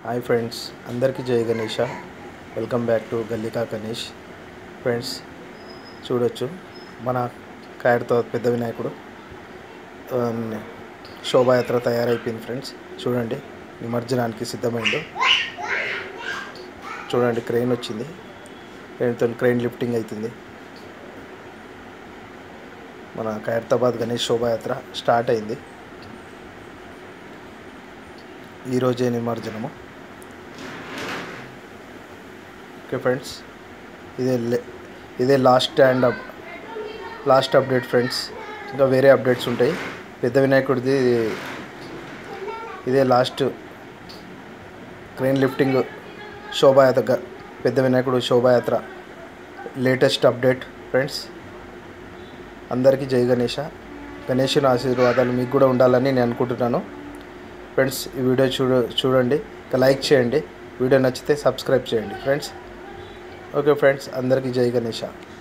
hi friends అందరికీ జై Ganesha welcome back to గల్లికా గణేష్ ఫ్రెండ్స్ చూడొచ్చు మన కాయడతో పెద్ద వినాయకుడు ఆ, శోభాయాత్ర తయారైపోయింది ఫ్రెండ్స్ చూడండి నిమజ్జనానికి సిద్ధమైండు చూడండి క్రెయిన్ వచ్చింది క్రెయిన్తో క్రెయిన్ లిఫ్టింగ్ అవుతుంది మన ఖైరతాబాద్ గణేష్ శోభాయాత్ర స్టార్ట్ అయింది ఈరోజే నిమజ్జనము ఓకే ఫ్రెండ్స్ ఇదే లే- ఇదే last and up last update friends ఇంకా వేరే అప్డేట్స్ ఉంటాయి పెద్ద వినాయకుడిది ఇదే లాస్ట్ క్రెయిన్ లిఫ్టింగ్ శోభాయాత్ర గ- పెద్ద వినాయకుడు శోభాయాత్ర లేటెస్ట్ అప్డేట్ ఫ్రెండ్స్ అందరికీ జై గణేష గణేషుని ఆశీర్వాదాలు మీకు కూడా ఉండాలని నేను అనుకుంటున్నాను ఫ్రెండ్స్ ఈ వీడియో చూడ చూడండి ఇంకా లైక్ చేయండి వీడియో నచ్చితే సబ్స్క్రైబ్ చేయండి ఫ్రెండ్స్ ఓకే ఫ్రెండ్స్ అందరికీ జై గణేష